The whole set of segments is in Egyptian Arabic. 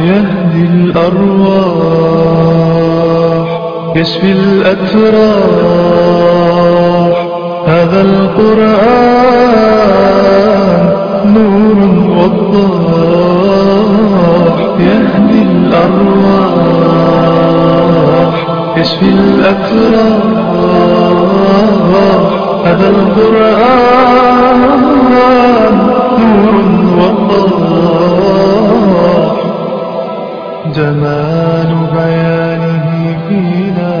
يهدي الأرواح يشفي الأتراح هذا القرآن نور وضاح يهدي الأرواح يشفي الأتراح هذا القرآن نور وضاح جمال بيانه فينا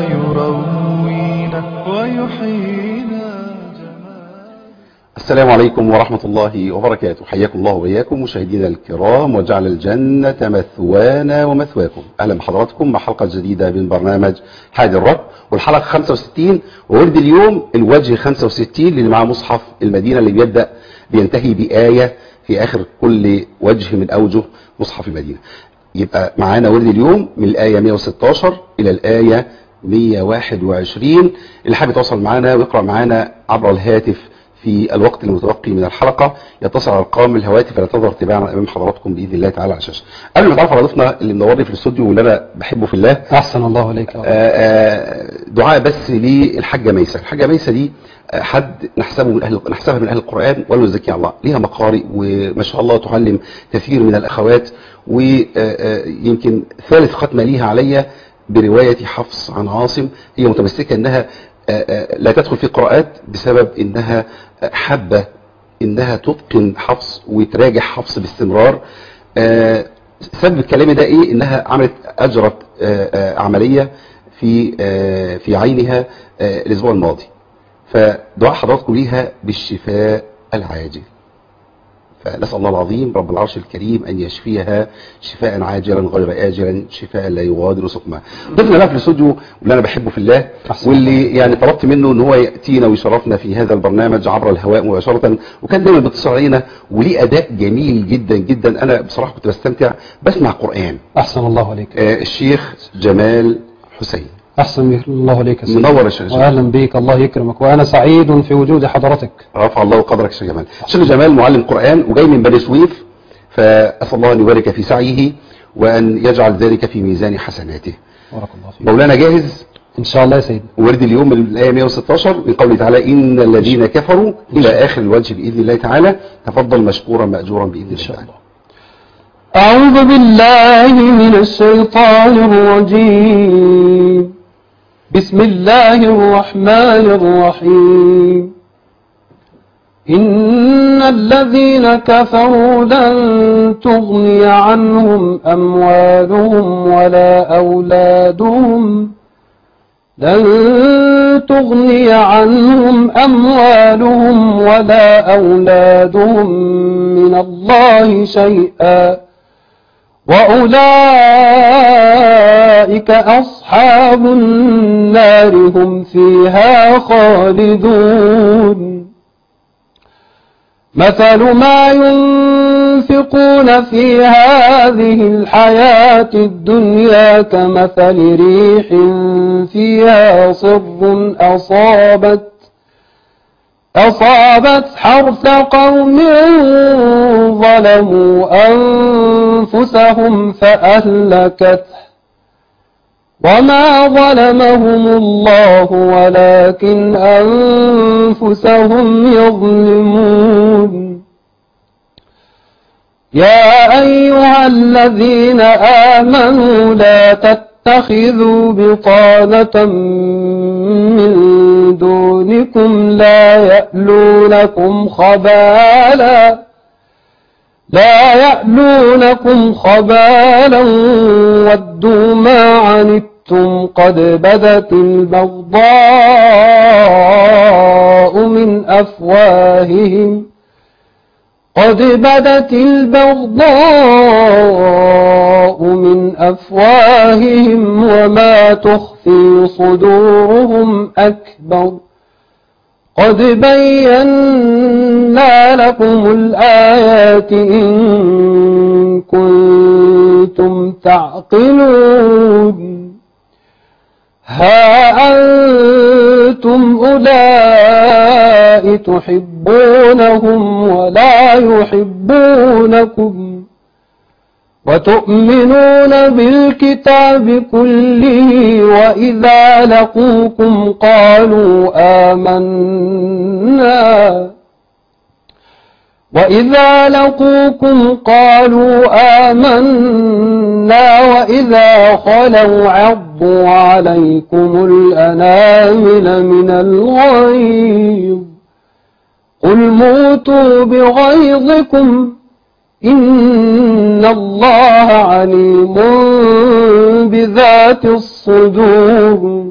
يروينا ويحيينا جمال السلام عليكم ورحمة الله وبركاته حياكم الله وإياكم مشاهدينا الكرام وجعل الجنة مثوانا ومثواكم أهلا بحضراتكم مع حلقة جديدة من برنامج حادي الرب والحلقة 65 وورد اليوم الوجه 65 اللي معاه مصحف المدينة اللي بيبدأ بينتهي بآية في آخر كل وجه من أوجه مصحف المدينة يبقى معانا ورد اليوم من الآية 116 إلى الآية 121 اللي حابب يتواصل معانا ويقرأ معانا عبر الهاتف في الوقت المتبقي من الحلقة يتصل على ارقام الهواتف اللي تظهر تباعا امام حضراتكم باذن الله تعالى على الشاشه. قبل ما نتعرف على ضيفنا اللي منورني في الاستوديو واللي انا بحبه في الله أحسن الله عليك يا رب. آه، آه، دعاء بس للحاجه ميسه، الحاجه ميسه دي آه، حد نحسبه من اهل نحسبها من اهل القران ولا نزكي على الله، ليها مقارئ وما شاء الله تعلم كثير من الاخوات ويمكن ثالث ختمه ليها عليا بروايه حفص عن عاصم هي متمسكه انها آه، آه، لا تدخل في قراءات بسبب انها آه، حابه انها تتقن حفص وتراجع حفص باستمرار آه، سبب كلامي ده ايه انها عملت اجرت آه، آه، عمليه في آه، في عينها آه، الاسبوع الماضي فدعاء حضراتكم ليها بالشفاء العاجل فنسأل الله العظيم رب العرش الكريم أن يشفيها شفاء عاجلا غير آجلا شفاء لا يغادر سقما ضيفنا بقى في الاستوديو واللي أنا بحبه في الله أحسن واللي يعني طلبت منه ان هو يأتينا ويشرفنا في هذا البرنامج عبر الهواء مباشرة وكان دايما بيتصل علينا وليه أداء جميل جدا جدا أنا بصراحة كنت بستمتع بسمع قرآن أحسن الله عليك آه، الشيخ جمال حسين أحسن الله عليك يا سيدي. منور يا شيخ جمال. وأهلا بك الله يكرمك وأنا سعيد في وجود حضرتك رفع الله قدرك يا شيخ جمال شيخ جمال معلم قرآن وجاي من بني سويف فأسأل الله أن يبارك في سعيه وأن يجعل ذلك في ميزان حسناته بارك الله فيك مولانا جاهز إن شاء الله يا سيدي ورد اليوم من الآية 116 من قوله تعالى إن الذين كفروا إلى آخر الوجه بإذن الله تعالى تفضل مشكورا مأجورا بإذن إن الله شاء تعالى الله أعوذ بالله من الشيطان الرجيم بسم الله الرحمن الرحيم إن الذين كفروا لن تغني عنهم أموالهم ولا أولادهم لن تغني عنهم أموالهم ولا أولادهم من الله شيئا وأولئك أصحاب النار هم فيها خالدون مثل ما ينفقون في هذه الحياة الدنيا كمثل ريح فيها صر أصابت أصابت حرث قوم ظلموا أنفسهم فأهلكته وما ظلمهم الله ولكن أنفسهم يظلمون يا أيها الذين آمنوا لا تتخذوا بطانة من دونكم لا يألونكم خبالا لا يألونكم خبالا ودوا ما عنتم قد بدت البغضاء من أفواههم قد بدت البغضاء من أفواههم وما تخفي صدورهم أكبر قد بينا لكم الآيات إن كنتم تعقلون ها أنتم أولئك تحبونهم ولا يحبونكم وتؤمنون بالكتاب كله وإذا لقوكم قالوا آمنا وإذا لقوكم قالوا آمنا وإذا خلوا عضوا عليكم الأنامل من الغيظ قل موتوا بغيظكم إن الله عليم بذات الصدور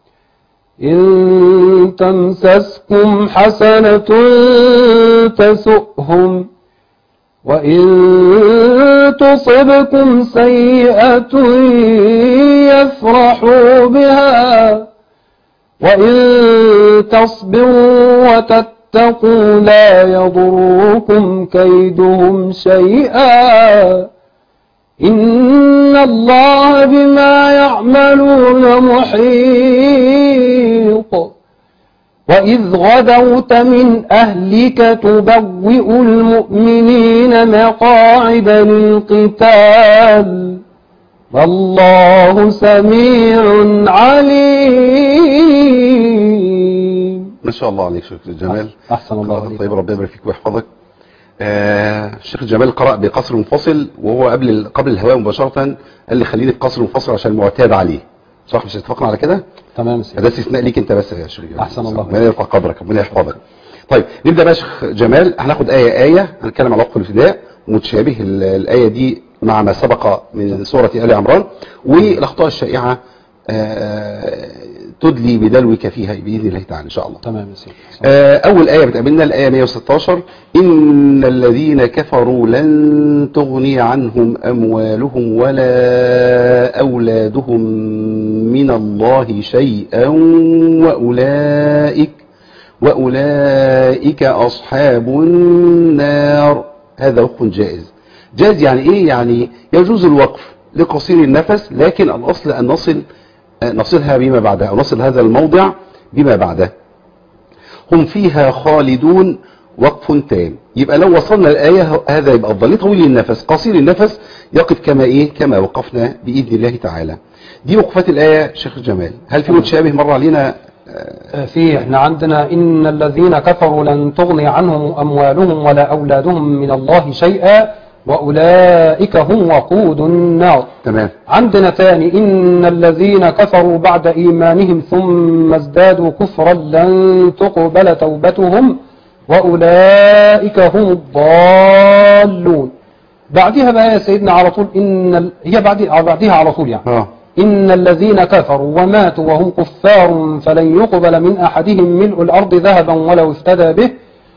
إن تمسسكم حسنة تسؤهم وإن تصبكم سيئة يفرحوا بها وإن تصبروا وتتقوا لا يضركم كيدهم شيئا إن الله بما يعملون محيط وإذ غدوت من أهلك تبوئ المؤمنين مقاعد للقتال والله سميع عليم ما شاء الله عليك شيخ جمال أحسن الله قراءة عليك طيب ربنا يبارك فيك ويحفظك آه الشيخ جمال قرأ بقصر منفصل وهو قبل قبل الهواء مباشرة قال لي خليني بقصر منفصل عشان المعتاد عليه صح مش اتفقنا على كده تمام سيدي ده استثناء ليك انت بس يا شيخ جمال أحسن الله ربنا يرفع قدرك ربنا يحفظك طيب نبدا بقى يا شيخ جمال هناخد ايه ايه هنتكلم على وقف الابتداء متشابه ال- الايه دي مع ما سبق من سوره ال عمران والاخطاء الشائعه آه، تدلي بدلوك فيها باذن الله تعالى ان شاء الله تمام يا سيدي آه، أول آية بتقابلنا الآية 116 إن الذين كفروا لن تغني عنهم أموالهم ولا أولادهم من الله شيئا وأولئك وأولئك أصحاب النار هذا وقف جائز جائز يعني إيه يعني يجوز الوقف لقصير النفس لكن الأصل أن نصل آه، نصلها بما بعدها أو نصل هذا الموضع بما بعده هم فيها خالدون وقف تام يبقى لو وصلنا الآية هذا يبقى أفضل ليه طويل النفس قصير النفس يقف كما إيه كما وقفنا بإذن الله تعالى دي وقفات الآية شيخ جمال هل في متشابه مر علينا آه، في احنا عندنا إن الذين كفروا لن تغني عنهم أموالهم ولا أولادهم من الله شيئا وأولئك هم وقود النار تمام عندنا ثاني إن الذين كفروا بعد إيمانهم ثم ازدادوا كفرا لن تقبل توبتهم وأولئك هم الضالون بعدها بقى يا سيدنا على طول إن ال... هي بعد... بعدها على طول يعني اه إن الذين كفروا وماتوا وهم كفار فلن يقبل من أحدهم ملء الأرض ذهبا ولو افتدى به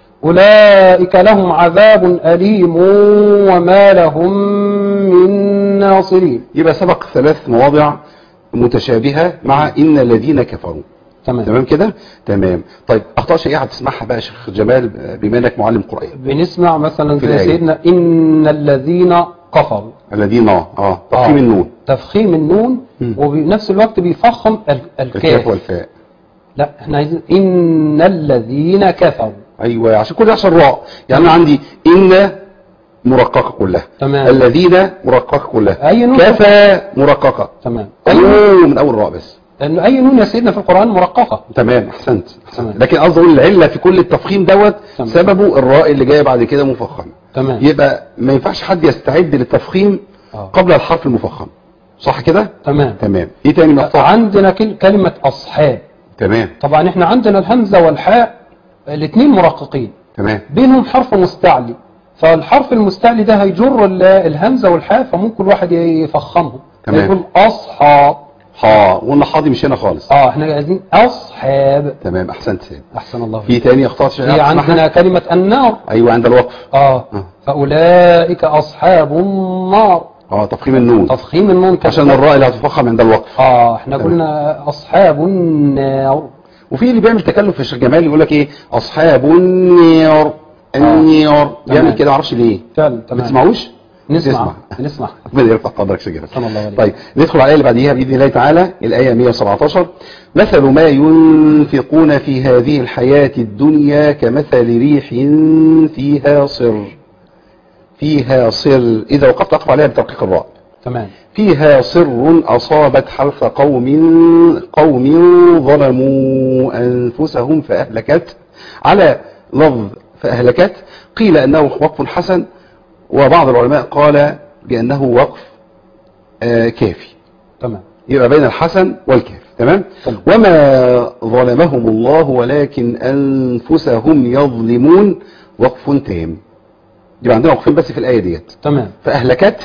أولئك لهم عذاب أليم وما لهم من ناصرين يبقى سبق ثلاث مواضع متشابهة مع إن الذين كفروا تمام تمام كده تمام طيب أخطاء شائعة تسمعها بقى يا شيخ جمال بما إنك معلم قرآن بنسمع مثلا في زي الآية. سيدنا إن الذين كفروا الذين اه اه تفخيم آه. النون تفخيم النون مم. وبنفس الوقت بيفخم ال- الكاف الكاف والفاء لا احنا عايزين إن الذين كفروا ايوه عشان كل ده عشان راء يعني انا عندي ان مرققه كلها تمام. الذين مرققه كلها أي نون كفى مرققه تمام أي نون ايوه من اول راء بس لأن أي نون يا سيدنا في القرآن مرققة تمام احسنت احسنت تمام. لكن قصدي اقول العله في كل التفخيم دوت تمام. سببه الراء اللي جايه بعد كده مفخمه تمام يبقى ما ينفعش حد يستعد للتفخيم آه. قبل الحرف المفخم صح كده تمام تمام ايه تاني مقطع عندنا كل- كلمة أصحاب تمام طبعا احنا عندنا الهمزة والحاء الاثنين مرققين تمام بينهم حرف مستعلي فالحرف المستعلي ده هيجر ال- الهمزة والحاء فممكن الواحد يفخمهم تمام. يقول أصحاب حا وقلنا حاضي مش هنا خالص اه احنا عايزين أصحاب تمام احسنت سيد أحسن الله في فيك تاني اخطاء شائعة في تسمعها؟ عندنا كلمة النار ايوه عند الوقف اه آه. فأولئك أصحاب النار اه تفخيم النون تفخيم النون كده. عشان الراء اللي هتفخم عند الوقف اه احنا تمام. قلنا أصحاب النار وفي اللي بيعمل تكلف في الشيخ جمال يقول لك ايه اصحاب النير النير بيعمل تمام. كده معرفش ليه فعلا ما تمام تسمعوش نسمع تسمع. نسمع ربنا يرفع قدرك شجرة سبحان الله عليك. طيب ندخل على الآية اللي بعديها بإذن الله تعالى الآية 117 مثل ما ينفقون في هذه الحياة الدنيا كمثل ريح فيها صر فيها صر إذا وقفت أقف عليها بترقيق الراء تمام فيها صر أصابت حرث قوم قوم ظلموا أنفسهم فأهلكت على لفظ فأهلكت قيل أنه وقف حسن وبعض العلماء قال بأنه وقف آه، كافي تمام يبقى بين الحسن والكاف تمام تمام. وما ظلمهم الله ولكن أنفسهم يظلمون وقف تام يبقى عندنا وقفين بس في الآية ديت تمام فأهلكت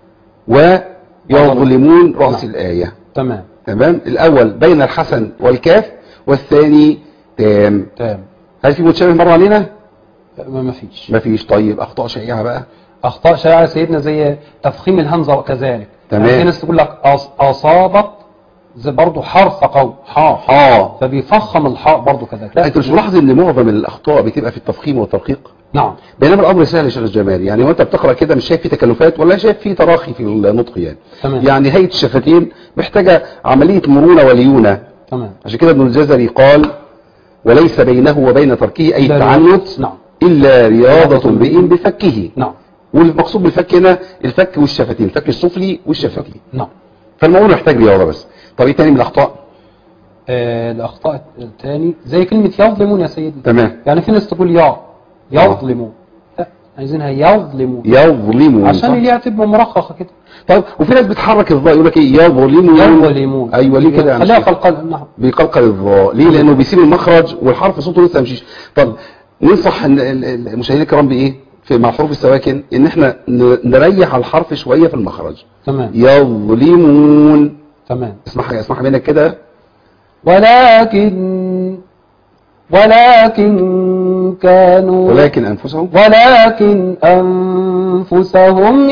ويظلمون رأس نعم. الآية تمام تمام الأول بين الحسن والكاف والثاني تام تمام هل في متشابه مر علينا؟ ما ما فيش مفيش طيب أخطاء شائعة بقى اخطاء شائعه سيدنا زي تفخيم الهمزه كذلك تمام. يعني في ناس تقول لك أص- اصابت زي برضه حرف قول حاء اه فبيفخم الحاء برضه كذلك لا انت مش ملاحظ ان معظم الاخطاء بتبقى في التفخيم والترقيق نعم بينما الامر سهل يا شيخ الجمال يعني وانت بتقرا كده مش شايف فيه تكلفات ولا شايف فيه تراخي في النطق يعني تمام. يعني هيئه الشفتين محتاجه عمليه مرونه وليونه تمام عشان كده ابن الجزري قال وليس بينه وبين تركه اي لا التعنت نعم الا رياضه امرئ بفكه نعم والمقصود بالفك هنا الفك والشفتين الفك السفلي والشفتين نعم فالموضوع محتاج رياضه بس طب ايه تاني من الاخطاء آه الاخطاء الثاني زي كلمه يظلمون يا سيدنا تمام يعني في ناس تقول يا يظلمون لا عايزينها يظلمون يظلمون عشان صح؟ اللي تبقى مرخصه كده طيب وفي ناس بتحرك الظاء يقول لك ايه يظلمون يظلمون ايوه ليه كده يا خليها مشيخ؟ قلقل نعم بيقلقل الظاء ليه لانه بيسيب المخرج والحرف صوته لسه مشيش طب ننصح ال- ال- ال- المشاهدين الكرام بايه في مع الحروف السواكن ان احنا ن- نريح على الحرف شويه في المخرج تمام يظلمون تمام اسمعها اسمعها منك كده ولكن ولكن كانوا ولكن انفسهم ولكن أنفسهم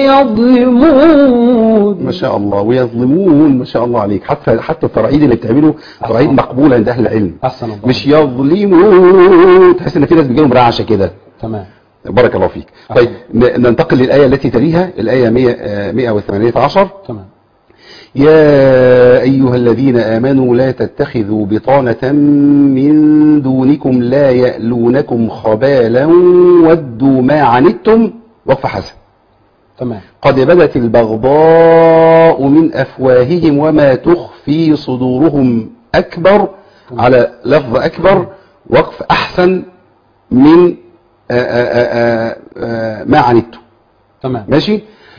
يظلمون ما شاء الله ويظلمون ما شاء الله عليك حتى حتى التراعيد اللي بتعمله تراعيد مقبوله عند اهل العلم أحسن الله مش يظلمون تحس ان في ناس بيجيلهم رعشه كده تمام بارك الله فيك طيب ن- ننتقل للآية التي تليها الآية 100 آه، 118 تمام يا أيها الذين آمنوا لا تتخذوا بطانة من دونكم لا يألونكم خبالا ودوا ما عنتم وقف حسن تمام قد بدت البغضاء من أفواههم وما تخفي صدورهم أكبر على لفظ أكبر وقف أحسن من آآ آآ آآ ما عنتم تمام ماشي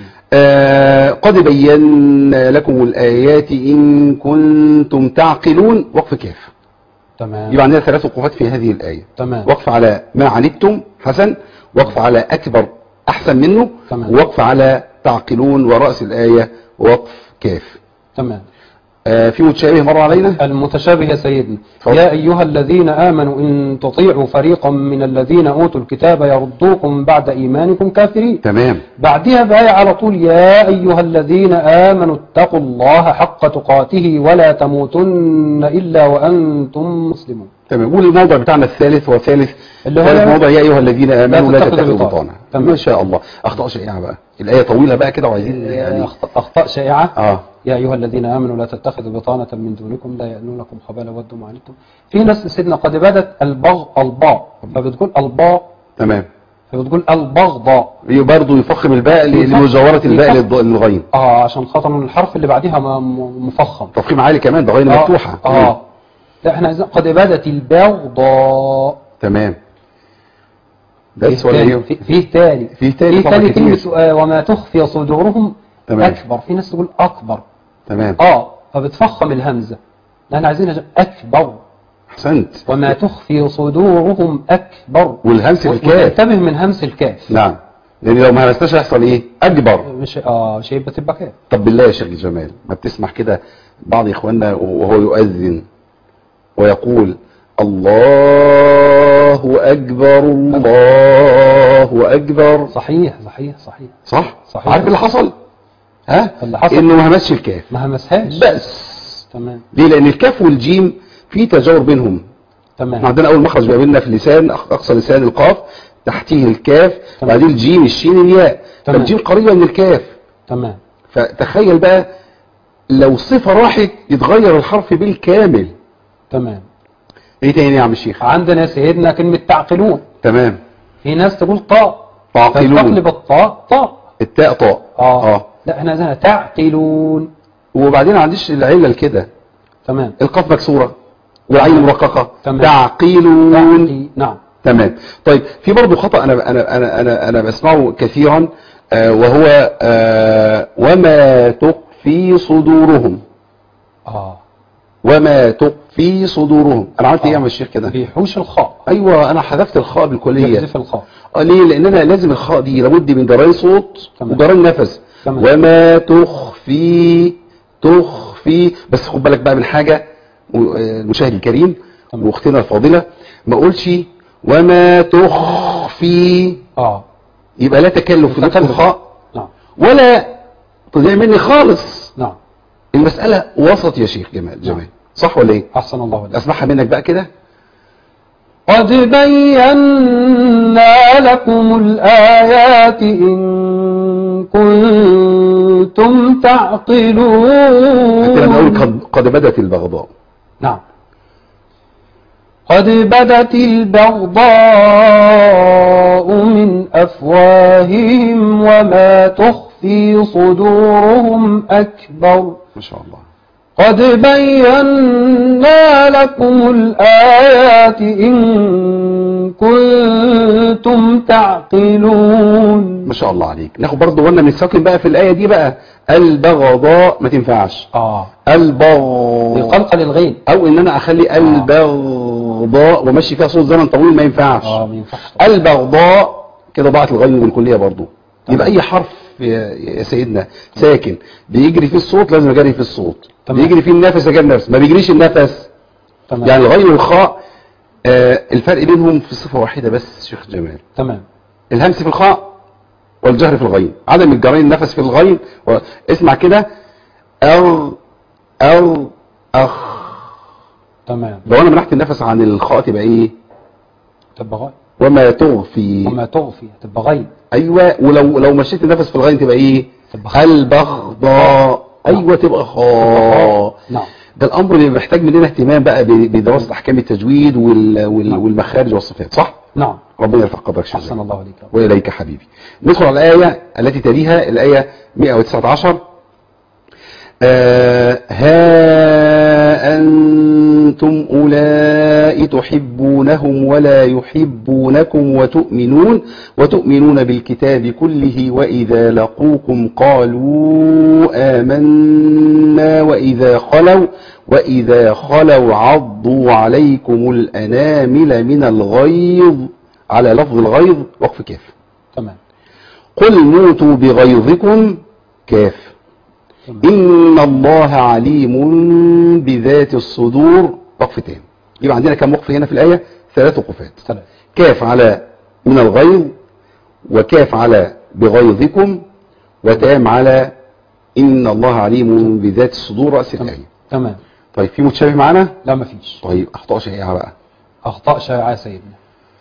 آه قد بينا لكم الآيات إن كنتم تعقلون وقف كاف تمام يبقى عندنا ثلاث وقوفات في هذه الآية تمام وقف على ما عنتم حسن وقف على أكبر أحسن منه تمام. وقف على تعقلون ورأس الآية وقف كاف تمام آه في متشابه مر علينا المتشابه يا سيدنا اتفضل. يا أيها الذين آمنوا إن تطيعوا فريقا من الذين أوتوا الكتاب يردوكم بعد إيمانكم كافرين تمام بعدها بآية على طول يا أيها الذين آمنوا اتقوا الله حق تقاته ولا تموتن إلا وأنتم مسلمون تمام والموضع بتاعنا الثالث وثالث اللي هو ثالث موضع يا أيها الذين آمنوا لا تتخذوا تتخذوا بطانة. بطانة تمام. ما شاء الله أخطاء شائعة بقى الآية طويلة بقى كده وعايزين يعني أخطاء, أخطاء شائعة آه يا أيها الذين آمنوا لا تتخذوا بطانة من دونكم لا يألونكم خبالا ودوا ما عنتم في ناس سيدنا قد بدت البغ الباء فبتقول الباء تمام فبتقول البغضاء برضه يفخم الباء ل- يفخم- لمجاورة الباء يفخم. للض- للغين اه عشان خاطر الحرف اللي بعدها م- م- مفخم تفخيم عالي كمان ده غين آه، مفتوحة اه لا احنا عايزين قد بدت البغضاء تمام بس فيه ولا تاني- ايه في- فيه تاني فيه تاني فيه طبعا تاني كتير. كلمة آه، وما تخفي صدورهم تمام. أكبر في ناس تقول أكبر تمام اه فبتفخم الهمزة لأن عايزين أكبر احسنت وما تخفي صدورهم أكبر والهمس بالكاف وتنتبه من همس الكاف نعم لان لو ما همستش هيحصل ايه اكبر مش اه شيء بتبقى كاف طب بالله يا شيخ جمال ما بتسمح كده بعض اخواننا وهو يؤذن ويقول الله اكبر الله اكبر صحيح صحيح صحيح صح صحيح. عارف اللي حصل ها اللي حصل. انه ما همسش الكاف ما همسهاش بس تمام ليه لان الكاف والجيم في تجاور بينهم احنا تمام عندنا اول مخرج بيقابلنا في اللسان أق- اقصى لسان القاف تحتيه الكاف تمام. بعدين الجيم الشين الياء تمام. فالجيم قريبه من الكاف تمام فتخيل بقى لو صفه راحت يتغير الحرف بالكامل تمام ايه تاني يا عم الشيخ عندنا يا سيدنا كلمة تعقلون تمام في ناس تقول طاء تعقلون فتقلب الطاء طاء التاء طاء اه, اه لا احنا عايزينها تعقلون وبعدين ما عنديش العله كده تمام القاف مكسوره والعين مرققه تمام. تعقلون تعقي نعم تمام طيب في برضه خطا انا انا انا انا, أنا بسمعه كثيرا آه وهو آه وما تخفي صدورهم اه وما تخفي صدورهم انا عملت ايه يا عم الشيخ كده بيحوش الخاء ايوه انا حذفت الخاء بالكليه يحذف الخاء اه ليه لان انا لازم الخاء دي لابد من جرين صوت تمام. وجرين نفس تمام. وما تخفي تخفي بس خد بالك بقى من حاجه و- آه، المشاهد الكريم تمام. واختنا الفاضله ما اقولش وما تخفي اه يبقى لا تكلف في نطق تكلف. الخاء نعم ولا تضيع مني خالص نعم المساله وسط يا شيخ جمال جمال صح ولا ايه احسن الله اليك اسمعها منك بقى كده قد بينا لكم الآيات إن كنتم تعقلون انت لما اقول قد, قد بدت البغضاء نعم قد بدت البغضاء من أفواههم وما تخفي صدورهم أكبر ما شاء الله قد بينا لكم الآيات إن كنتم تعقلون ما شاء الله عليك ناخد برضه وانا بنساكن بقى في الايه دي بقى البغضاء ما تنفعش آه البغ بقلقل الغين او ان انا اخلي البغضاء ومشي فيها صوت زمن طويل ما ينفعش آه ما ينفعش البغضاء كده ضاعت الغين بالكليه برضه يبقى اي حرف يا يا سيدنا ساكن بيجري فيه الصوت لازم اجري فيه الصوت تمام. بيجري فيه النفس اجري النفس ما بيجريش النفس تمام يعني الغين والخاء آه الفرق بينهم في صفه واحده بس شيخ جمال تمام الهمس في الخاء والجهر في الغين عدم الجرين النفس في الغين و... اسمع كده أر أر أخ تمام لو أنا منحت النفس عن الخاء تبقى إيه تبقى غين وما تغفي وما تغفي تبقى غين أيوة ولو لو مشيت النفس في الغين تبقى إيه تبقى خاء. البغضاء أيوة تبقى خاء نعم ده الأمر اللي محتاج مننا اهتمام بقى ب- بدراسة أحكام التجويد وال... وال... نعم. والمخارج والصفات صح؟ نعم ربنا يرفع قدرك شيخ أحسن الله عليك وإليك حبيبي ندخل على الآية التي تليها الآية 119 آه ها أنتم أولئك تحبونهم ولا يحبونكم وتؤمنون وتؤمنون بالكتاب كله وإذا لقوكم قالوا آمنا وإذا خلوا وإذا خلوا عضوا عليكم الأنامل من الغيظ على لفظ الغيظ وقف كاف تمام قل موتوا بغيظكم كاف تمام إن الله عليم بذات الصدور وقف تام يبقى عندنا كم وقف هنا في الآية ثلاث وقفات ثلاث كاف على من الغيظ وكاف على بغيظكم وتام على إن الله عليم بذات الصدور رأس الآية تمام طيب في متشابه معانا لا مفيش طيب أخطاء شائعة بقى أخطاء شائعة يا سيدنا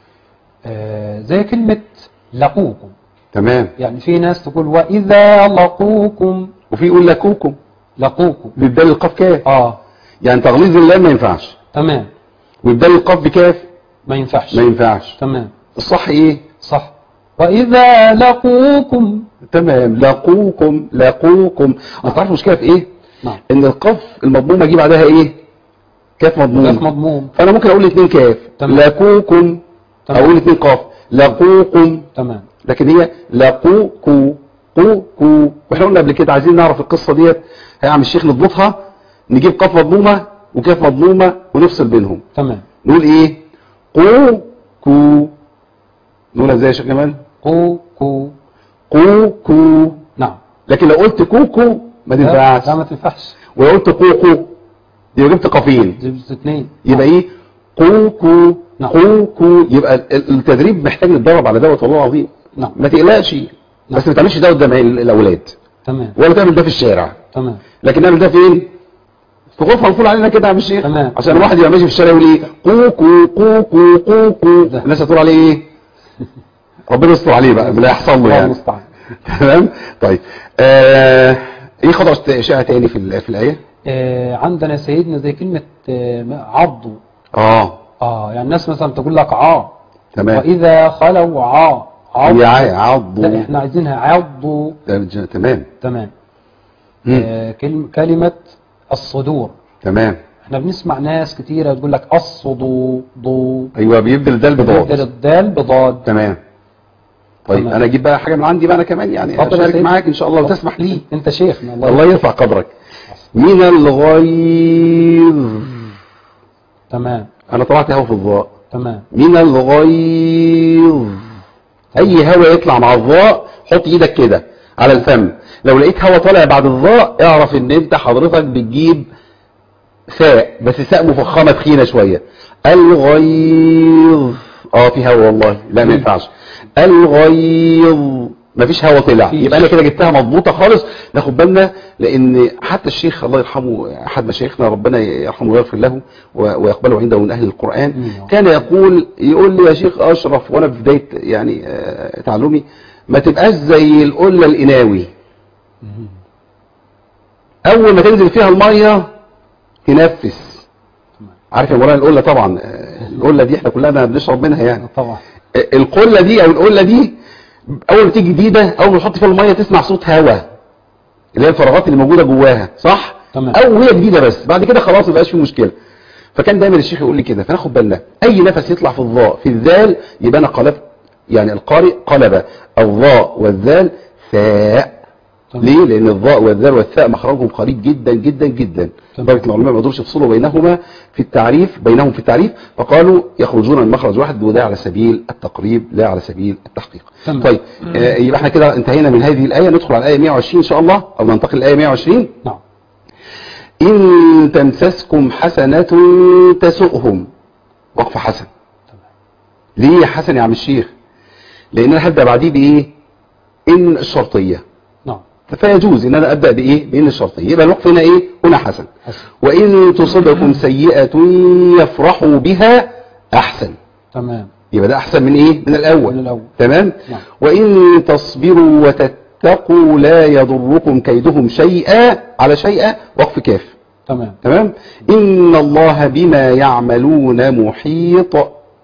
آه زي كلمة لقوكم تمام يعني في ناس تقول وإذا لقوكم وفي يقول لكوكم لقوكم بيبدل القاف كاف آه يعني تغليظ اللام ما ينفعش تمام ويبدل القاف بكاف ما ينفعش ما ينفعش تمام الصح ايه صح وإذا لقوكم تمام لاقوكم لاقوكم انت عارف المشكله في ايه نعم ان القاف المضمومه اجيب بعدها ايه كاف مضموم كاف مضموم فانا ممكن اقول اثنين كاف تمام. لاقوكم تمام. اقول اثنين قاف لاقوكم تمام لكن هي لاقوكو قوكو واحنا قلنا قبل كده عايزين نعرف القصه ديت يا عم الشيخ نضبطها نجيب قاف مضمومه وكاف مضمومه ونفصل بينهم تمام نقول ايه قو كو نقولها ازاي يا شيخ جمال قو كو قو كو نعم لكن لو قلت كوكو ما لا تنفعش لا ما تنفعش ولو قلت قوقو يبقى جبت قافين جبت اثنين يبقى ايه قوكو نعم. قوكو يبقى ال- التدريب محتاج نتدرب على دوت والله العظيم نعم ما تقلقش بس ما تعملش ده قدام ال- الاولاد تمام ولا تعمل ده في الشارع تمام لكن نعمل ده فين في غرفه مقفول علينا كده يا عم الشيخ تمام. عشان الواحد يبقى ماشي في الشارع يقول ايه قوكو قوكو قوكو ده. الناس هتقول عليه ايه ربنا يستر عليه بقى بلا يحصل له الله يعني المستعان تمام طيب آه ايه خطأ اشاعه تاني في ال- في الايه آه عندنا سيدنا زي كلمة آه عضوا اه اه يعني الناس مثلا تقول لك عا تمام وإذا خلوا عا عض هي ع- لا عضوا احنا عايزينها عضوا ج- تمام تمام مم. آه كلمة, كلمة الصدور تمام احنا بنسمع ناس كتيرة تقول لك الصدو ضو ايوه بيبدل ده بدل البضاد الدال بضاد تمام طيب تمام. انا اجيب بقى حاجه من عندي بقى انا كمان يعني اتفضل يا اشارك سيدي. معاك ان شاء الله لو تسمح لي انت شيخنا الله, الله يرفع قدرك من الغيظ تمام انا طلعت هوا في الضاء تمام من الغيظ اي هواء يطلع مع الضاء حط ايدك كده على الفم لو لقيت هواء طالع بعد الضاء اعرف ان انت حضرتك بتجيب ساء بس ساء مفخمه تخينه شويه الغيظ اه في هواء والله لا ما ينفعش الغيظ مفيش هواء طلع مفيش. يبقى انا كده جبتها مضبوطه خالص ناخد بالنا لان حتى الشيخ الله يرحمه احد مشايخنا ربنا يرحمه ويغفر له و- ويقبله عنده من اهل القران مم. كان يقول يقول لي يا شيخ اشرف وانا في بدايه يعني آه، تعلمي ما تبقاش زي القله القناوي اول ما تنزل فيها الميه تنفس عارف يا مولانا القله طبعا آه، القله دي احنا كلنا بنشرب منها يعني طبعا آه، القله دي او القله دي اول ما تيجي جديده اول ما تحط فيها الميه تسمع صوت هواء اللي هي الفراغات اللي موجوده جواها صح تمام. او هي جديده بس بعد كده خلاص ما بقاش في مشكله فكان دايما الشيخ يقول لي كده فناخد بالنا اي نفس يطلع في الضاء في الذال يبقى انا قلبت يعني القارئ قلب الضاء والذال ثاء تمام. ليه لان الضاء والذال والثاء مخرجهم قريب جدا جدا جدا تمام. لدرجه ان العلماء ما قدروش يفصلوا بينهما في التعريف بينهم في التعريف فقالوا يخرجون من مخرج واحد وده على سبيل التقريب لا على سبيل التحقيق تمام. طيب آه يبقى احنا كده انتهينا من هذه الايه ندخل على الايه 120 ان شاء الله او ننتقل للايه 120 نعم إن تمسسكم حسنة تسؤهم وقف حسن ليه يا حسن يا عم الشيخ لأن أنا هبدأ بعديه بإيه إن الشرطية نعم فيجوز إن أنا أبدأ بإيه بإن الشرطية يبقى الوقف هنا إيه هنا حسن حسن. وإن تصبكم سيئة يفرحوا بها أحسن تمام يبقى ده أحسن من إيه من الأول من الأول. تمام نعم. وإن تصبروا وتتقوا لا يضركم كيدهم شيئا على شيئا وقف كاف تمام تمام إن الله بما يعملون محيط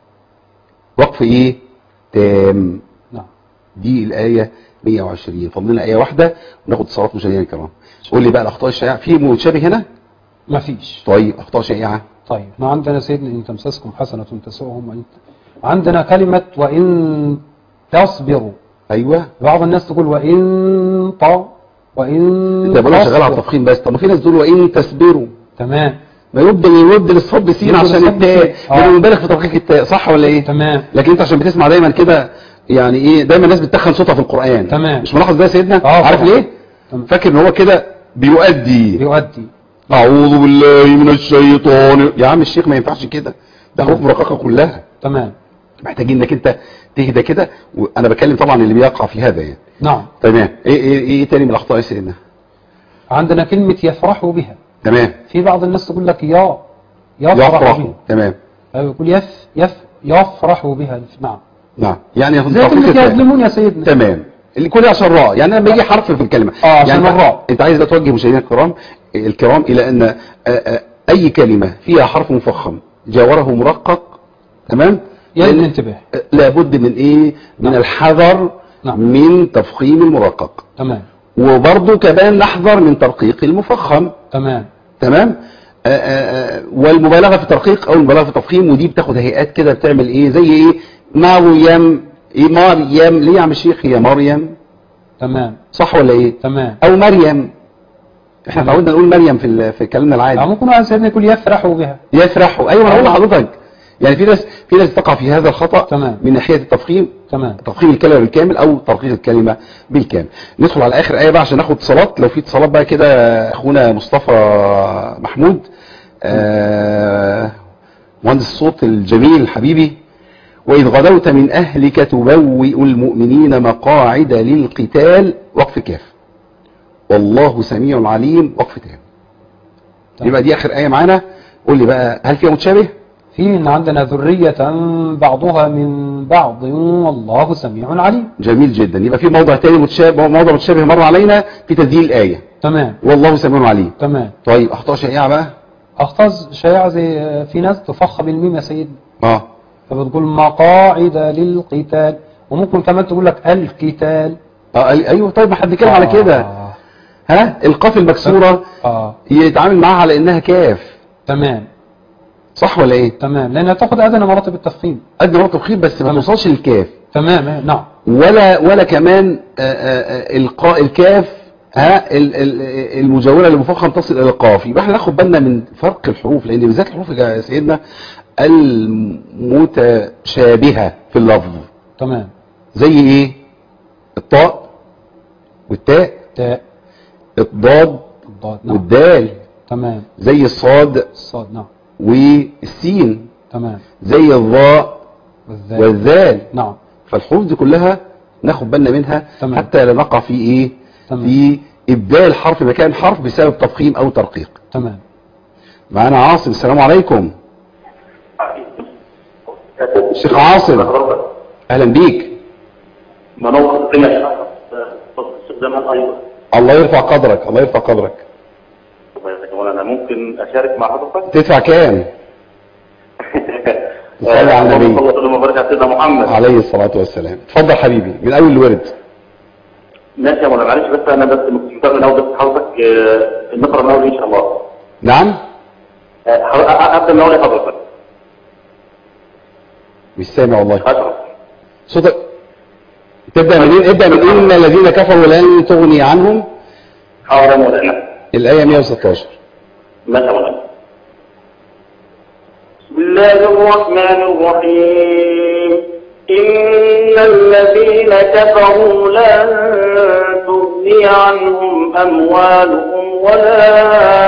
وقف إيه تام نعم دي الآية 120 فضلنا آية واحدة وناخد صلاة مشاهدينا الكرام قول لي بقى الأخطاء الشائعة في متشابه هنا ما فيش طيب أخطاء شائعة طيب ما عندنا سيدنا إن تمسسكم حسنة تسؤهم وإن عندنا كلمة وإن تصبروا أيوة بعض الناس تقول وإن ط وإن انت بقول شغال على تصبروا. التفخيم بس طب ما في ناس تقول وإن تصبروا تمام ما يبدل يبدل الصب سين يبدل عشان الصب التاء سين. آه. لأنه مبالغ في تدقيق التاء صح ولا إيه تمام لكن انت عشان بتسمع دايما كده يعني ايه دايما الناس بتتخن صوتها في القرآن تمام. مش ملاحظ ده يا سيدنا آه، عارف طبعا. ليه تمام. فاكر ان هو كده بيؤدي يؤدي اعوذ بالله من الشيطان يا عم الشيخ ما ينفعش كده ده حروف مرققه كلها تمام محتاجين انك انت تهدى كده وانا بكلم طبعا اللي بيقع في هذا يعني نعم تمام ايه ايه ايه تاني من الاخطاء يا سيدنا عندنا كلمة يفرحوا بها تمام في بعض الناس تقول لك يا يفرح يفرحوا بها تمام أيوة يقول يف يف يفرحوا بها نعم نعم يعني زي تخفيف كلمة التاء. يظلمون يا سيدنا تمام اللي كل عشان راء يعني لما يجي حرف في الكلمه آه، عشان يعني انت- الراء. انت عايز بقى توجه مشاهدينا الكرام الكرام الى ان آه، آه، اي كلمه فيها حرف مفخم جاوره مرقق تمام يجب لأن- الانتباه آه، لابد من ايه من نعم. الحذر نعم. من تفخيم المرقق تمام وبرضه كمان نحذر من ترقيق المفخم تمام تمام آه، آه، آه، والمبالغه في الترقيق او المبالغه في التفخيم ودي بتاخد هيئات كده بتعمل ايه زي ايه مريم ايه مريم ليه يا عم الشيخ هي مريم تمام صح ولا ايه تمام او مريم احنا تمام. اتعودنا نقول مريم في ال- في كلامنا يعني العادي ممكن واحد سيدنا يقول يفرحوا بها يفرحوا ايوه انا بقول آه. لحضرتك يعني في ناس في ناس تقع في هذا الخطا تمام. من ناحيه التفخيم تمام تفخيم الكلمه بالكامل او ترقيق الكلمه بالكامل ندخل على اخر ايه بقى عشان ناخد اتصالات لو في اتصالات بقى كده اخونا مصطفى محمود آه مهندس الصوت الجميل حبيبي واذ غدوت من اهلك تبوئ المؤمنين مقاعد للقتال وقف كاف والله سميع عليم وقف تام تمام. يبقى دي اخر ايه معانا قول لي بقى هل فيها متشابه في ان عندنا ذرية بعضها من بعض والله سميع عليم جميل جدا يبقى في موضع تاني متشابه موضع متشابه مر علينا في تسجيل الايه تمام والله سميع عليم تمام طيب اخطاء شائعه بقى اخطاء شائعة زي في ناس تفخم الميم يا سيدنا اه فبتقول مقاعد للقتال وممكن كمان تقول لك القتال اه قال- ايوه طيب ما احنا بنتكلم على كده آه. ها القاف المكسوره اه يتعامل معاها على انها كاف تمام صح ولا ايه تمام لانها تاخد ادنى مراتب التفخيم قد مراتب خير بس ما تمام. توصلش للكاف تمام آه، نعم ولا ولا كمان آه، آه، آه، القاء الكاف ها ال- ال- المجاوره للمفخم تصل الى القاف يبقى احنا ناخد بالنا من فرق الحروف لان بالذات الحروف يا سيدنا المتشابهه في اللفظ تمام زي ايه الطاء والتاء تاء الضاد الضاد نعم والدال تمام زي الصاد الصاد نعم والسين تمام زي الضاء والذال والذال نعم فالحروف دي كلها ناخد بالنا منها تمام. حتى لا نقع في ايه تمام. في ابدال حرف مكان حرف بسبب تفخيم او ترقيق تمام معانا عاصم السلام عليكم الشيخ عاصم اهلا بيك منوط القيم استخدامها ايضا الله يرفع قدرك الله يرفع قدرك انا ممكن اشارك مع حضرتك تدفع كام صلي على النبي. صلى الله عليه وبارك على سيدنا محمد عليه الصلاة والسلام اتفضل حبيبي من اول الورد ماشي يا مولانا معلش بس انا بس مش متابع من اول بس حضرتك آه، نقرا من اول ان شاء الله نعم آه، ح- ابدا من اول يا حضرتك مش سامع والله اشرف صوتك تبدأ منين ابدأ من ان الذين كفروا لن تغني عنهم حاضر يا مولانا الآية 116 ماشي يا مولانا بسم الله الرحمن الرحيم إن الذين كفروا لن تغني عنهم أموالهم ولا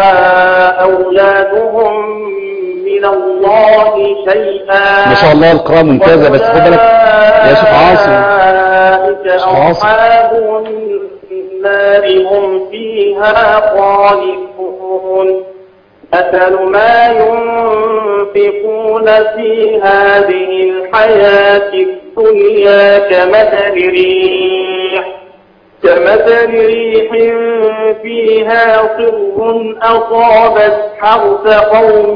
أولادهم من الله شيئا ما شاء الله القراءة ممتازة بس خد بالك يا شيخ عاصم أولئك شيخ عاصم. أصحاب النار هم فيها خالدون مثل ما ينفقون في هذه الحياة الدنيا كمثل ريح كمثل ريح فيها صر أصابت حرث قوم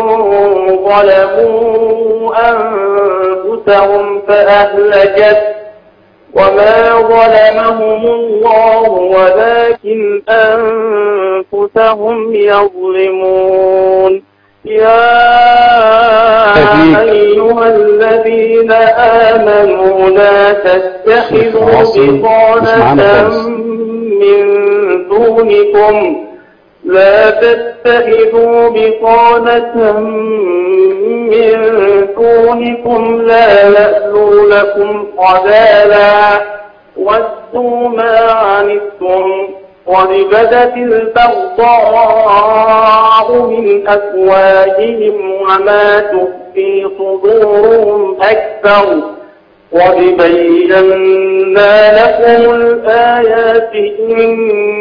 ظلموا أنفسهم فأهلكت وما ظلمهم الله ولكن أنفسهم يظلمون يا أكيد. أيها الذين آمنوا لا تتخذوا عاصم، مش معانا بطانة خالص. من دونكم لا تتخذوا بطانة من دونكم لا يألوا لكم خبالا ودوا ما عنتم قد بدت البغضاء من أفواههم وما تخفي صدورهم أكثر قد بينا لكم الآيات إن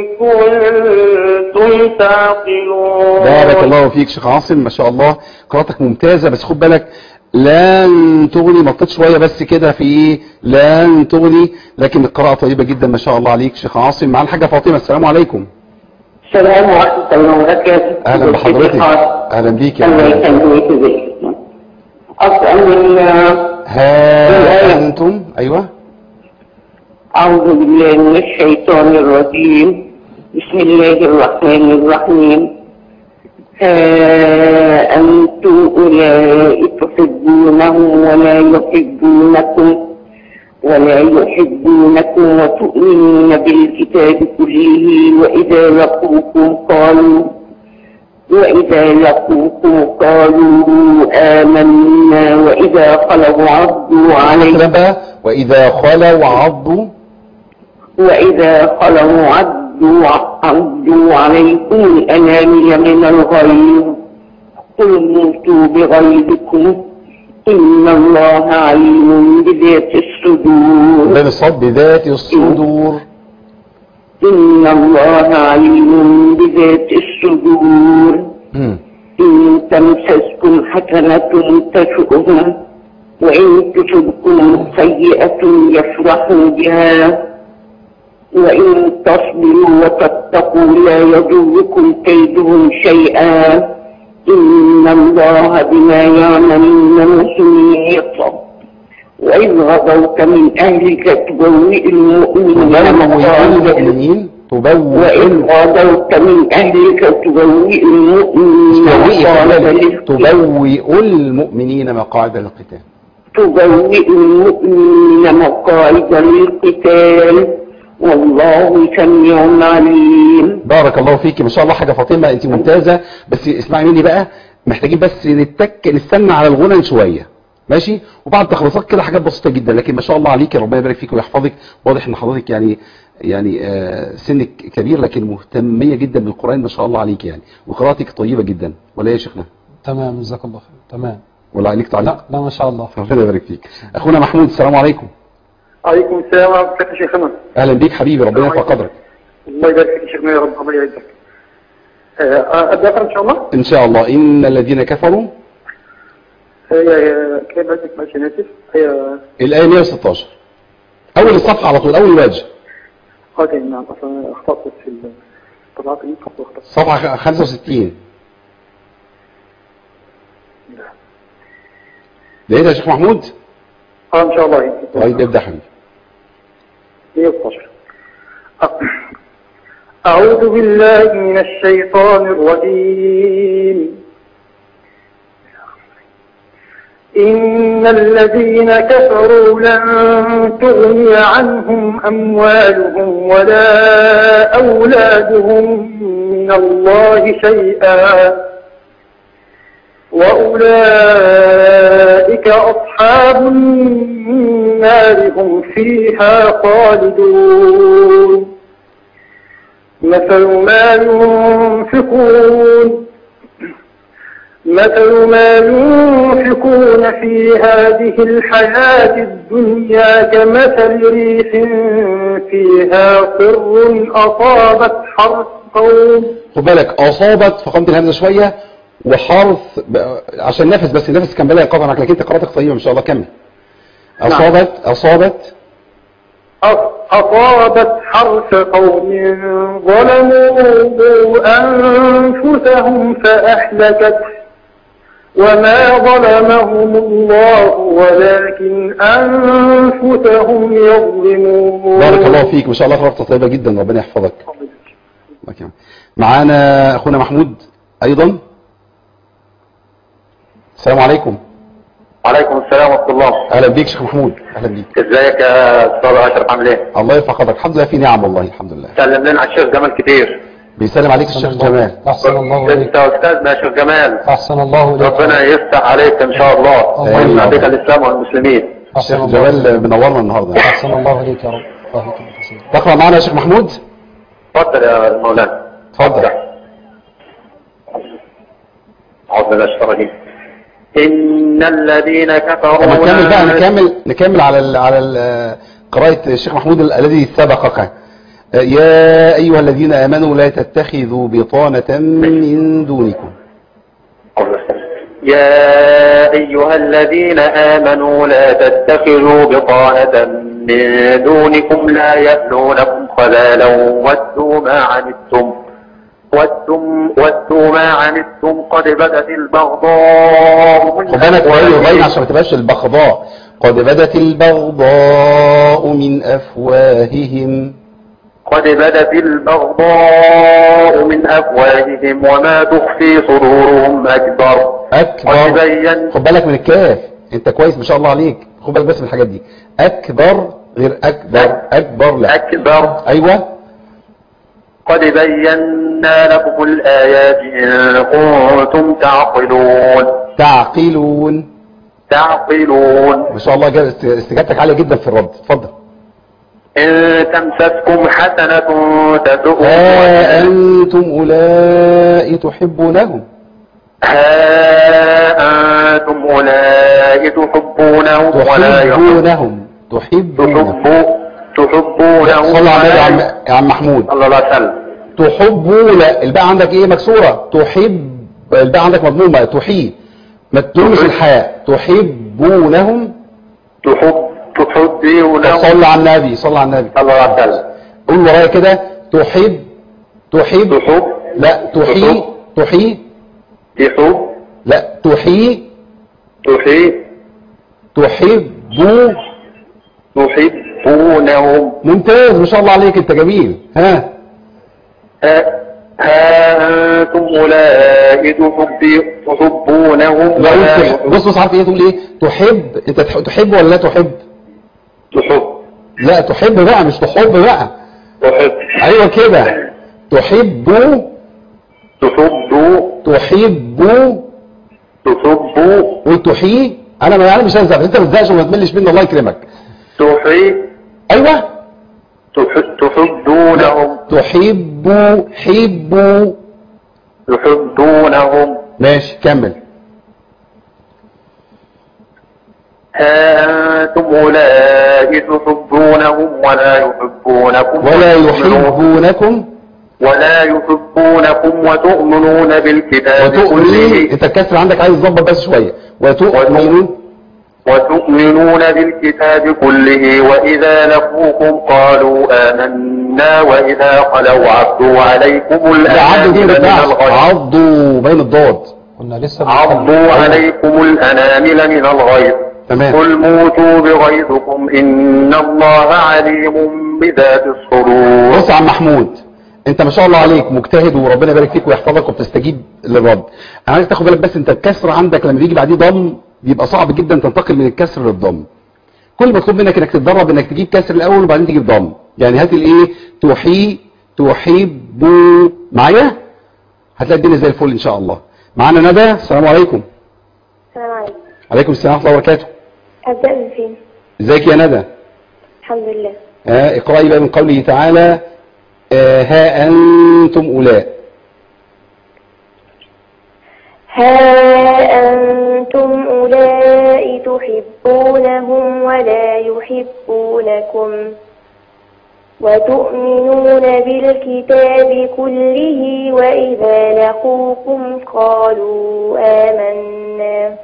كنتم تعقلون بارك الله فيك شيخ عاصم ما شاء الله قراءتك ممتازة بس خد بالك لن تغني مطيت شوية بس كده في ايه لن تغني لكن القراءة طيبة جدا ما شاء الله عليك شيخ عاصم مع الحاجة فاطمة السلام عليكم السلام ورحمة الله وبركاته اهلا بحضرتك اهلا بيك يا الله أهلا. يخليك ازيك أسأل الله ها انتم ايوه أعوذ بالله من الشيطان الرجيم بسم الله الرحمن الرحيم ها أنتم أولئك تحبونهم ولا يحبونكم ولا يحبونكم وتؤمنون بالكتاب كله وإذا لقوكم قالوا وإذا لقوكم قالوا آمنا وإذا خلوا عضوا عليكم مثلا بقى واذا خلوا عضوا وإذا خلوا عدوا عدوا عليكم الأنامل من الغيظ قل موتوا بغيظكم إن الله عليم بذات الصدور بين الصوت بذات الصدور إن الله عليم بذات الصدور مم. إن تمسسكم حسنة تسؤهم وإن تصبكم سيئة يفرحوا بها وإن تصبروا وتتقوا لا يضركم كيدهم شيئا إن الله بما يعملون محيط وإذ غدوت من أهلك تبوئ المؤمنين تبوئ مقاعد المؤمنين تبوئ وإذ غدوت من أهلك تبوئ المؤمنين مقاعد للقتال تبوئ المؤمنين مقاعد للقتال تبوئ المؤمنين مقاعد للقتال والله سميع عليم بارك الله فيك ما شاء الله حاجه فاطمه انت ممتازه بس اسمعي مني بقى محتاجين بس نتك نستنى على الغنى شويه ماشي وبعد تخلصات كده حاجات بسيطه جدا لكن ما شاء الله عليك ربنا يبارك فيك ويحفظك واضح ان حضرتك يعني يعني آه، سنك كبير لكن مهتميه جدا بالقران ما شاء الله عليك يعني وقراءتك طيبه جدا ولا إيه يا شيخنا تمام جزاك الله خير تمام ولا عليك تعليق لا لا ما شاء الله ربنا يبارك فيك اخونا محمود السلام عليكم عليكم السلام ورحمة الله يا شيخنا اهلا بيك حبيبي ربنا يرفع قدرك الله يبارك فيك يا شيخنا يا رب الله يعزك آه، أبدأ أقرأ إن شاء الله ان شاء الله ان الذين كفروا هي كيف بدك ماشي ناسف هي الايه 116 اول الصفحه على طول اول الوجه اوكي نعم اصلا اخطأت في الطبعات دي كنت اخطأت صفحه 65 لقيتها يا شيخ محمود اه ان شاء الله طيب ابدا حبيبي 116 أعوذ بالله من الشيطان الرجيم إن الذين كفروا لن تغني عنهم أموالهم ولا أولادهم من الله شيئا وأولئك أصحاب النار هم فيها خالدون مثل ما ينفقون مثل ما ينفقون في هذه الحياة الدنيا كمثل ريح فيها قر أصابت حرث قوم خد بالك اصابت فقمت الهمزه شويه وحرث ب- عشان نفس بس النفس كان بلا يقطع عنك لكن انت قراءتك طيبه ما شاء الله كمل اصابت اصابت أصابت حرث قوم ظلموا أنفسهم فأهلكته وما ظلمهم الله ولكن أنفسهم يظلمون بارك الله فيك ما شاء الله قراءتك طيبه جدا ربنا يحفظك الله يكرمك. معانا اخونا محمود ايضا السلام عليكم وعليكم السلام ورحمة الله اهلا بيك شيخ محمود اهلا بيك ازيك يا استاذ اشرف عامل ايه؟ الله يرفع قدرك الحمد لله في نعم والله الحمد لله سلم لنا على الشيخ جمال كتير بيسلم عليك الشيخ جمال أحسن الله انت إليك استاذنا يا شيخ جمال أحسن الله إليك ربنا يفتح عليك ان شاء الله الله ويفتح يبارك. بك الاسلام والمسلمين أحسن الشيخ الله جمال منورنا النهارده أحسن الله إليك يا رب الله يكرمك يا سيدي. تقرا معنا يا شيخ محمود اتفضل يا مولانا اتفضل أعوذ بالله من الشيطان الرجيم إن الذين كفروا طب نكمل بقى لا- نكمل نكمل على ال على ال قراءة الشيخ محمود ال- الذي سبقك آه، يا أيها الذين آمنوا لا تتخذوا بطانة من دونكم يا أيها الذين آمنوا لا تتخذوا بطانة من دونكم لا يألونكم خلالا ودوا ما عنتم ودوا, ودوا ما عنتم قد بدت البغضاء من خد بالك غير أفواههم. الغين عشان ما تبقاش البغضاء قد بدت البغضاء من أفواههم قد بدت البغضاء من أفواههم وما تخفي صدورهم أكبر قد أكبر بين خد بالك من الكاف أنت كويس ما شاء الله عليك خد بالك بس من الحاجات دي أكبر غير أكبر أكبر لا أكبر أيوة قد بينا لكم الآيات إن كنتم تعقلون تعقلون تعقلون ما شاء الله جا- است- استجابتك عالية جدا في الرد اتفضل إن تمسسكم حسنة ها تسؤهم أنتم أولئك تحبونهم ها أنتم أولئك تحبونهم ولا يحبون تحبونهم تحبونهم تحبونهم صلى على النبي يا عم, ولا يا عم محمود الله لا سلم تحبون الباء عندك ايه مكسورة تحب الباء عندك مضمومة تحيب ما تدومش الحياء تحبونهم تحب تحبونهم صلى على النبي صلى على النبي الله لا سلم قول ورايا كده تحب تحب تحب لا تحي تحي تحب لا تحي تحي تحب بو تحبونهم ممتاز ما شاء الله عليك انت جميل ها ها ها أنتم أولئك تحب- تحبونهم لا ولا قلت يحب- بص بص عارف ايه تقول ايه تحب انت تح- تحب ولا لا تحب تحب لا تحب بقى مش تحب بقى تحب ايوه كده تحب تحب تحب تحب وتحي انا ما يعني مش هنزل انت ما تزهقش وما تملش مني الله يكرمك تحي ايوه تح- تحبونهم تحب حب يحبونهم ماشي كمل ها أنتم أولئك تحبونهم ولا يحبونكم ولا وتؤمنون- يحبونكم ولا يحبونكم وتؤمنون بالكتاب وتؤمنون كله انت الكسر عندك عايز تظبط بس شويه وتؤمنون وتؤمنون بالكتاب كله وإذا لقوكم قالوا آمنا وإذا خلوا عبدوا عليكم ده عضوا دي الأنامل من بتاع الغيظ عضوا بين الضاد كنا لسه عضوا بنتكلم. عليكم الأنامل من الغيظ تمام قل موتوا بغيظكم إن الله عليم بذات الصدور بص يا عم محمود انت ما شاء الله عليك مجتهد وربنا يبارك فيك ويحفظك وبتستجيب للرد انا عايز تاخد بالك بس انت الكسر عندك لما بيجي بعديه ضم بيبقى صعب جدا تنتقل من الكسر للضم كل ما مطلوب منك انك تتدرب انك تجيب كسر الاول وبعدين تجيب ضم يعني هات الايه تحي تحب معايا هتلاقي الدنيا زي الفل ان شاء الله معانا ندى السلام عليكم السلام عليكم عليكم السلام ورحمه الله وبركاته أبدأ من فين؟ ازيك يا ندى الحمد لله آه اقرأي بقى من قوله تعالى آه ها أنتم أولاء ها أنتم أولئك تحبونهم ولا يحبونكم وتؤمنون بالكتاب كله وإذا لقوكم قالوا آمنا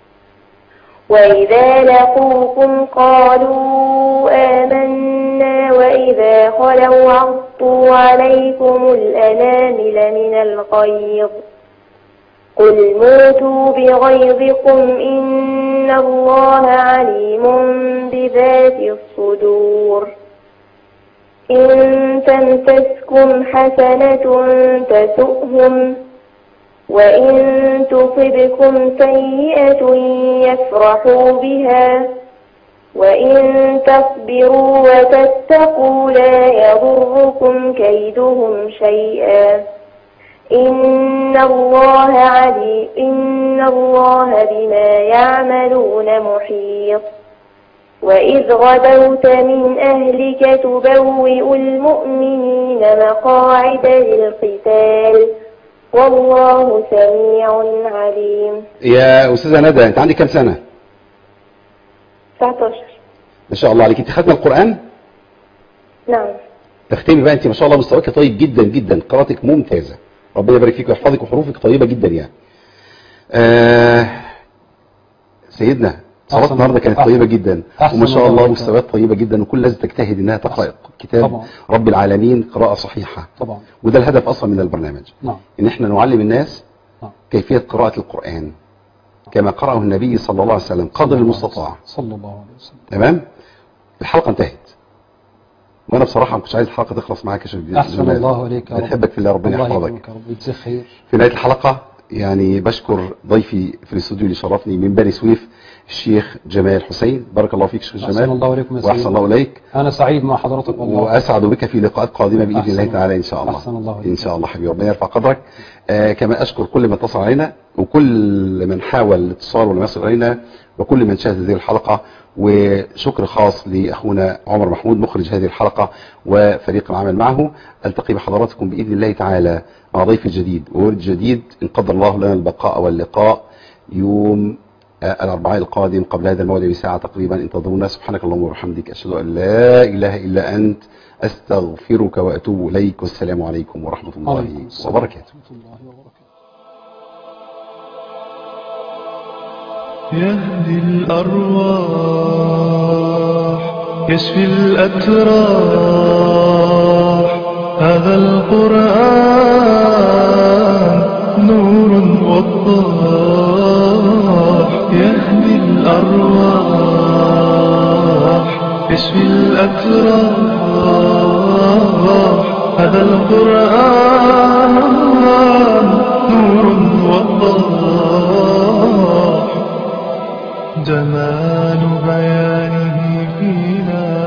وإذا لقوكم قالوا آمنا وإذا خلوا عضوا عليكم الأنامل من الغيظ قل موتوا بغيظكم إن الله عليم بذات الصدور إن تمسسكم حسنة تسؤهم وإن تصبكم سيئة يفرحوا بها وإن تصبروا وتتقوا لا يضركم كيدهم شيئا إن الله علي إن الله بما يعملون محيط وإذ غدوت من أهلك تبوئ المؤمنين مقاعد للقتال والله سميع عليم يا أستاذة ندى أنت عندك كام سنة 19 ما شاء الله عليك أنت ختم القرآن نعم تختمي بقى أنت ما شاء الله مستواك طيب جدا جدا قراءتك ممتازة ربنا يبارك فيك ويحفظك وحروفك طيبة جدا يعني آه سيدنا صلاة أحسن. النهارده كانت أحسن. طيبة جدا أحسن وما شاء الله الله عليك. مستويات طيبة جدا وكل لازم تجتهد انها تقرأ كتاب طبعا. رب العالمين قراءة صحيحة طبعا وده الهدف اصلا من البرنامج نعم ان احنا نعلم الناس نعم. كيفية قراءة القرآن كما قرأه النبي صلى الله عليه وسلم قدر المستطاع صلى الله عليه وسلم تمام الحلقة انتهت وانا بصراحة ما كنتش عايز الحلقة تخلص معاك يا شيخ أحسن جمال. الله عليك يا رب بنحبك في الله ربنا الله يحفظك يكرمك يا رب يجزيك خير في نهاية الحلقة يعني بشكر ضيفي في الاستوديو اللي شرفني من بني سويف الشيخ جمال حسين بارك الله فيك شيخ أحسن جمال الله عليكم يا واحسن سيدي. الله اليك أنا سعيد مع حضرتك والله واسعد بك في لقاءات قادمه باذن أحسن الله الله. تعالى ان شاء الله أحسن الله عليك. ان شاء الله حبيبي ربنا يرفع قدرك آه كما اشكر كل من اتصل علينا وكل من حاول الاتصال ولم يصل الينا وكل من شاهد هذه الحلقه وشكر خاص لاخونا عمر محمود مخرج هذه الحلقه وفريق العمل معه التقي بحضراتكم باذن الله تعالى مع ضيف جديد وورد جديد ان قدر الله لنا البقاء واللقاء يوم آه، الأربعاء القادم قبل هذا الموعد بساعة تقريبا انتظرونا سبحانك اللهم وبحمدك أشهد أن لا إله إلا أنت أستغفرك وأتوب إليك والسلام عليكم ورحمة الله عليكم السلام وبركاته ورحمة الله وبركاته يهدي الأرواح يشفي الأتراح هذا القرآن نور وضاح يهدي الأرواح يشفي الأتراح هذا القرآن نور وضاح جمال بيانه فينا